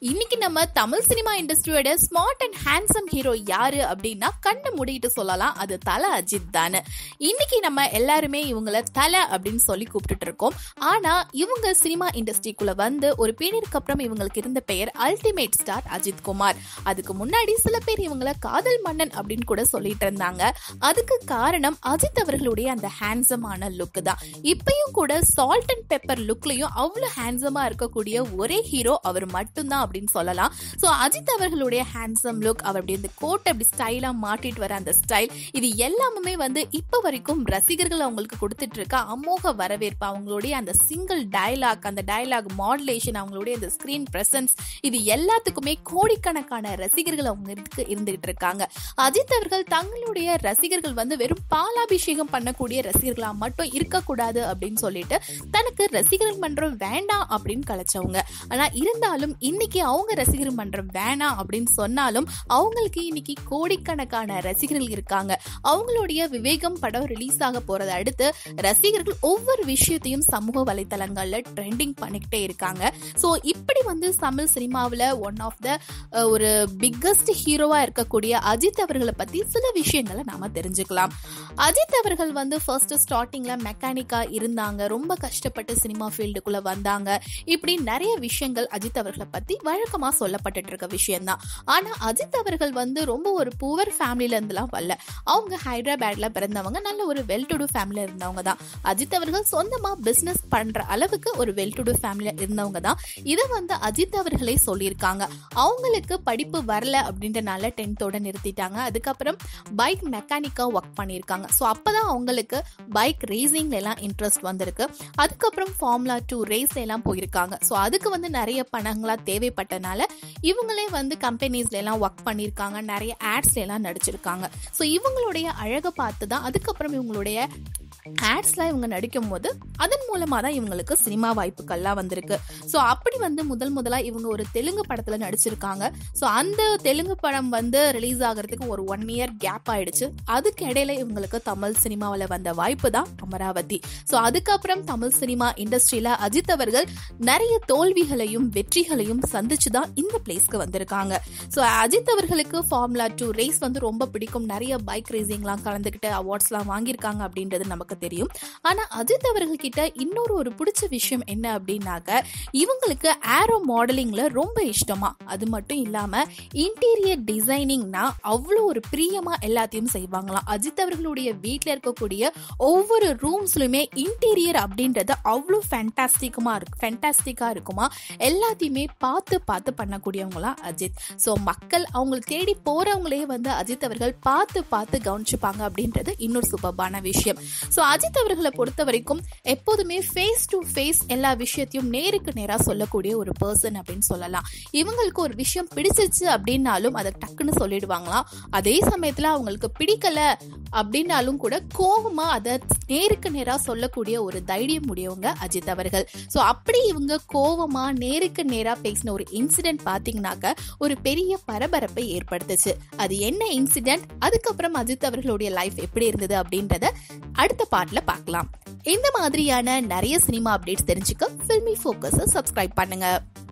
இன்னைக்கு நம்ம தமிழ் சினிமா இண்டஸ்ட்ரியோட ஸ்மார்ட் அண்ட் ஹேண்ட்ஸம் ஹீரோ யாரு அப்படின்னா கண்ணை மூடிட்டு சொல்லலாம் அது தல அஜித் தானே இன்னைக்கு நம்ம எல்லாருமே இவங்கள தல அப்படின்னு சொல்லி கூப்பிட்டுட்டு இருக்கோம் ஆனா இவங்க சினிமா இண்டஸ்ட்ரிக்குள்ள வந்து ஒரு பீரியடுக்கு அப்புறம் இவங்களுக்கு இருந்த பெயர் அல்டிமேட் ஸ்டார் அஜித் குமார் அதுக்கு முன்னாடி சில பேர் இவங்கள காதல் மன்னன் அப்படின்னு கூட சொல்லிட்டு இருந்தாங்க அதுக்கு காரணம் அஜித் அவர்களுடைய அந்த ஹேண்ட்ஸமான லுக் தான் இப்பயும் கூட சால்ட் அண்ட் பெப்பர் லுக்லயும் அவ்வளவு ஹேண்ட்ஸமா இருக்கக்கூடிய ஒரே ஹீரோ அவர் மட்டும்தான் அப்படின்னு சொல்லலாம் ஸோ அஜித் அவர்களுடைய ஹேண்ட்ஸம் லுக் அவர் அப்படி இந்த கோட் அப்படி ஸ்டைலா மாட்டிட்டு வர அந்த ஸ்டைல் இது எல்லாமே வந்து இப்ப வரைக்கும் ரசிகர்கள் அவங்களுக்கு கொடுத்துட்டு இருக்க அமோக வரவேற்பு அவங்களுடைய அந்த சிங்கிள் டயலாக் அந்த டயலாக் மாடுலேஷன் அவங்களுடைய அந்த ஸ்கிரீன் பிரசன்ஸ் இது எல்லாத்துக்குமே கோடிக்கணக்கான ரசிகர்கள் அவங்க இருக்கு இருந்துகிட்டு இருக்காங்க அஜித் அவர்கள் தங்களுடைய ரசிகர்கள் வந்து வெறும் பாலாபிஷேகம் பண்ணக்கூடிய ரசிகர்களா மட்டும் இருக்கக்கூடாது அப்படின்னு சொல்லிட்டு தனக்கு ரசிகர்கள் மன்றம் வேண்டாம் அப்படின்னு கலைச்சவங்க ஆனா இருந்தாலும் இன்னைக்கு அவங்க ரசிகர் மன்றம் வேணாம் அப்படின்னு சொன்னாலும் அவங்களுக்கு இன்னைக்கு கோடிக்கணக்கான ரசிகர்கள் இருக்காங்க அவங்களுடைய விவேகம் படம் ரிலீஸ் ஆக போறதை அடுத்து ரசிகர்கள் ஒவ்வொரு விஷயத்தையும் சமூக வலைத்தளங்கள்ல ட்ரெண்டிங் பண்ணிக்கிட்டே இருக்காங்க ஸோ இப்படி வந்து தமிழ் சினிமாவில் ஒன் ஆஃப் த ஒரு பிக்கஸ்ட் ஹீரோவா இருக்கக்கூடிய அஜித் அவர்களை பத்தி சில விஷயங்களை நாம தெரிஞ்சுக்கலாம் அஜித் அவர்கள் வந்து ஃபர்ஸ்ட் ஸ்டார்டிங்ல மெக்கானிக்கா இருந்தாங்க ரொம்ப கஷ்டப்பட்டு சினிமா ஃபீல்டுக்குள்ள வந்தாங்க இப்படி நிறைய விஷயங்கள் அஜித் அவர்களை பத்தி வழக்கமா சொல்லப்பட்டுட்டு இருக்க விஷயம் தான் ஆனா அஜித் அவர்கள் வந்து ரொம்ப ஒரு புவர் ஃபேமிலில இருந்துலாம் வரல அவங்க ஹைதராபாத்ல பிறந்தவங்க நல்ல ஒரு வெல் டு டூ ஃபேமிலியில இருந்தவங்க தான் அஜித் அவர்கள் சொந்தமா பிசினஸ் பண்ற அளவுக்கு ஒரு வெல் டு டூ ஃபேமிலியில இருந்தவங்க தான் இதை வந்து அஜித் அவர்களே சொல்லியிருக்காங்க அவங்களுக்கு படிப்பு வரல அப்படின்றனால டென்த்தோட நிறுத்திட்டாங்க அதுக்கப்புறம் பைக் மெக்கானிக்கா ஒர்க் பண்ணியிருக்காங்க ஸோ அப்பதான் அவங்களுக்கு பைக் ரேசிங்ல எல்லாம் இன்ட்ரெஸ்ட் வந்திருக்கு அதுக்கப்புறம் ஃபார்முலா டூ ரேஸ் எல்லாம் போயிருக்காங்க ஸோ அதுக்கு வந்து நிறைய பணங்களா தேவைப்பட்டனால இவங்களே வந்து கம்பெனிஸ்ல எல்லாம் ஒர்க் பண்ணியிருக்காங்க நிறைய ஆட்ஸ்ல எல்லாம் நடிச்சிருக்காங்க ஸோ இவங்களுடைய அழகை பார்த்து தான் அதுக்கப்புறம் இவங்களுடைய ஆட்ஸ்லாம் இவங்க நடிக்கும் போது அதன் மூலமா தான் இவங்களுக்கு சினிமா வாய்ப்புகள்லாம் வந்திருக்கு ஸோ அப்படி வந்து முதல் முதலா இவங்க ஒரு தெலுங்கு படத்துல நடிச்சிருக்காங்க ஸோ அந்த தெலுங்கு படம் வந்து ரிலீஸ் ஆகிறதுக்கு ஒரு ஒன் இயர் கேப் ஆயிடுச்சு அதுக்கு இடையில இவங்களுக்கு தமிழ் சினிமாவில் வந்த வாய்ப்பு தான் அமராவதி ஸோ அதுக்கப்புறம் தமிழ் சினிமா இண்டஸ்ட்ரியில அஜித் அவர்கள் நிறைய தோல்விகளையும் வெற்றிகளையும் சந்திச்சு தான் இந்த பிளேஸ்க்கு வந்திருக்காங்க ஸோ அஜித் அவர்களுக்கு ஃபார்முலா டூ ரேஸ் வந்து ரொம்ப பிடிக்கும் நிறைய பைக் ரேசிங்லாம் கலந்துக்கிட்டு அவார்ட்ஸ்லாம் வாங்கியிருக்காங்க அப்படின்றது நமக்கு தெரியும் ஆனா அஜித் அவர்கள் கிட்ட இன்னொரு ஒரு பிடிச்ச விஷயம் என்ன அப்படின்னாக்க இவங்களுக்கு ஏரோ மாடலிங்ல ரொம்ப இஷ்டமா அது மட்டும் இல்லாம இன்டீரியர் டிசைனிங்னா அவ்வளோ ஒரு பிரியமா எல்லாத்தையும் செய்வாங்களாம் அஜித் அவர்களுடைய வீட்டில் இருக்கக்கூடிய ஒவ்வொரு ரூம்ஸ்லுமே இன்டீரியர் அப்படின்றது அவ்வளோ ஃபேண்டாஸ்டிக்குமா இருக்கு ஃபேண்டாஸ்டிக்கா இருக்குமா எல்லாத்தையுமே பார்த்து பார்த்து பண்ணக்கூடியவங்களா அஜித் ஸோ மக்கள் அவங்களை தேடி போறவங்களே வந்து அஜித் அவர்கள் பார்த்து பார்த்து கவனிச்சுப்பாங்க அப்படின்றது இன்னொரு சூப்பர்பான விஷயம் ஸோ அஜித் அவர்களை பொறுத்த வரைக்கும் எப்போதுமே ஃபேஸ் டு ஃபேஸ் எல்லா விஷயத்தையும் நேருக்கு நேராக சொல்லக்கூடிய ஒரு பர்சன் அப்படின்னு சொல்லலாம் இவங்களுக்கு ஒரு விஷயம் பிடிச்சிச்சு அப்படின்னாலும் அதை டக்குன்னு சொல்லிடுவாங்களாம் அதே சமயத்தில் அவங்களுக்கு பிடிக்கல அப்படின்னாலும் கூட கோபமா அதை நேருக்கு நேராக சொல்லக்கூடிய ஒரு தைரியம் உடையவங்க அஜித் அவர்கள் ஸோ அப்படி இவங்க கோவமா நேருக்கு நேராக பேசின ஒரு இன்சிடென்ட் பார்த்தீங்கன்னாக்க ஒரு பெரிய பரபரப்பை ஏற்படுத்துச்சு அது என்ன இன்சிடென்ட் அதுக்கப்புறம் அஜித் அவர்களுடைய லைஃப் எப்படி இருந்தது அப்படின்றத அடுத்த பார்ட்ல பார்க்கலாம் இந்த மாதிரியான நிறைய சினிமா அப்டேட்ஸ் தெரிஞ்சுக்க ஃபில்மி ஃபோக்கஸை சப்ஸ்கிரைப் பண்ணுங்க